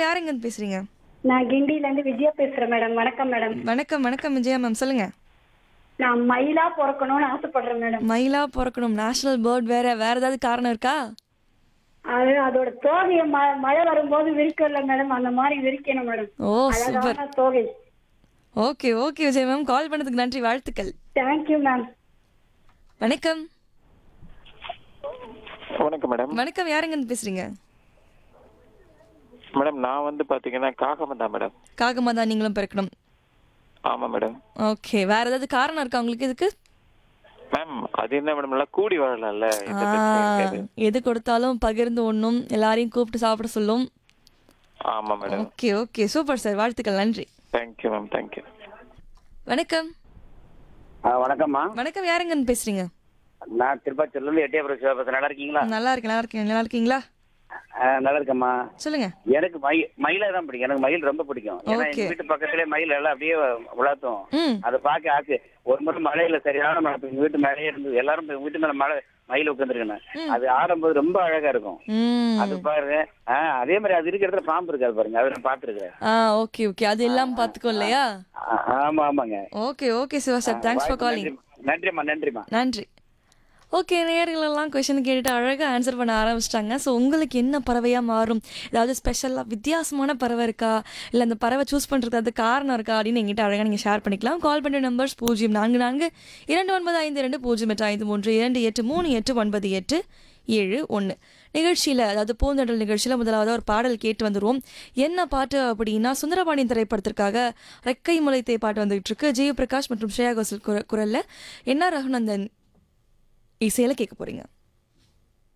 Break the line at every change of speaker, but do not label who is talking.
யார் எங்கேருந்து பேசுறீங்க
நான் கிண்டில இருந்து விஜயா பேசுறேன் மேடம் வணக்கம் மேடம்
வணக்கம் வணக்கம் விஜயா மேம் சொல்லுங்க
நான் மயிலா பிறக்கணும்னு ஆசைப்படுறேன் மேடம்
மயிலா பிறக்கணும் நேஷனல் பேர்ட் வேற வேற ஏதாவது காரணம் இருக்கா
அது அதோட தோகையை ம- மழை வரும்போது விரிக்கல மேடம் அந்த மாதிரி விரிக்கணும் மேடம்
ஓ சூப்பர்
அழகான தோகை
okay okay Vijay ma'am call பண்ணதுக்கு நன்றி வாழ்த்துக்கள்
தேங்க்யூ மேம்
வணக்கம்
வணக்கம் மேடம்
வணக்கம் யார் எங்கேருந்து பேசுறீங்க
மேடம் நான் வந்து பாத்தீங்கன்னா காகமம் தான் மேடம்
காகமா தான் நீங்களும் பிறக்கணும்
ஆமா மேடம்
ஓகே வேற ஏதாவது காரணம் இருக்கா உங்களுக்கு இதுக்கு
மேம் அது என்ன மேடம் நல்லா கூடி வாழலாம்ல எந்த
ஆ,
பிரச்சனையும் இருக்காது
எது கொடுத்தாலும் பகிர்ந்து ஒண்ணும் எல்லாரையும் கூப்பிட்டு சாப்பிட சொல்லும்
ஆமா madam
okay okay super sir வாழ்த்துக்கள் நன்றி
தேங்க்யூ மேம் தேங்க்யூ
வணக்கம்
ஆ, வணக்கம்மா
வணக்கம் யார் எங்கேருந்து பேசுறீங்க
நான் திருப்பாச்சூர்ல இருந்து எட்டியாபுரம் சிவபாசன் நல்லா இருக்கீங்களா
நல்லா இருக்கேன் நல்லா இருக்கேன் நல்லா இருக்கீங்களா
ஆ, நல்லா இருக்கேம்மா
சொல்லுங்க
எனக்கு மயில் மயிலை தான் பிடிக்கும் எனக்கு மயில் ரொம்ப பிடிக்கும் ஏன்னா எங்க
Okay.
வீட்டு பக்கத்துலயே மயில் எல்லாம் அப்படியே உலாத்தும்
ம்
அதை பார்க்க ஆசை ஒரு முறை மழையில சரியான மழை பெய்யும். எங்க வீட்டு மேலேயே இருந்து எல்லாரும் போய் வீட்டு மேல மழை மயில் உட்காந்துருக்கேன் அது ஆடும்போது ரொம்ப அழகா இருக்கும்
ம்
அது பாருங்க ஆ, அதே மாதிரி அது இருக்கிற இடத்துல பாம்பு இருக்காது பாருங்க அதை நான் பாத்துருக்கேன்
ஆ ஓகே ஓகே அது எல்லாம் பார்த்துக்கோ இல்லையா
ஆமா ஆமாங்க
okay okay Siva sir thanks for calling
நன்றி- நன்றிம்மா நன்றிம்மா
நன்றி ஓகே நேயர்களெல்லாம் கொஷின் கேட்டுட்டு அழகாக ஆன்சர் பண்ண ஆரம்பிச்சிட்டாங்க ஸோ உங்களுக்கு என்ன பறவையாக மாறும் ஏதாவது ஸ்பெஷலாக வித்தியாசமான பறவை இருக்கா இல்லை அந்த பறவை சூஸ் பண்ணுறதுக்கு அது காரணம் இருக்கா அப்படின்னு எங்கிட்ட அழகாக நீங்கள் ஷேர் பண்ணிக்கலாம் கால் பண்ணுற நம்பர்ஸ் பூஜ்ஜியம் நான்கு நான்கு இரண்டு ஒன்பது ஐந்து ரெண்டு பூஜ்ஜியம் எட்டு ஐந்து மூன்று இரண்டு எட்டு மூணு எட்டு ஒன்பது எட்டு ஏழு ஒன்று நிகழ்ச்சியில் அதாவது பூந்தொடல் நிகழ்ச்சியில் முதலாவது ஒரு பாடல் கேட்டு வந்துருவோம் என்ன பாட்டு அப்படின்னா சுந்தரபாண்டியன் திரைப்படத்திற்காக ரெக்கை முளைத்தே பாட்டு வந்துகிட்டு இருக்கு ஜெயபிரகாஷ் மற்றும் ஸ்ரேயா கோசல் குர குரலில் என்ன ரகுநந்தன் இசையில் கேட்க போறீங்க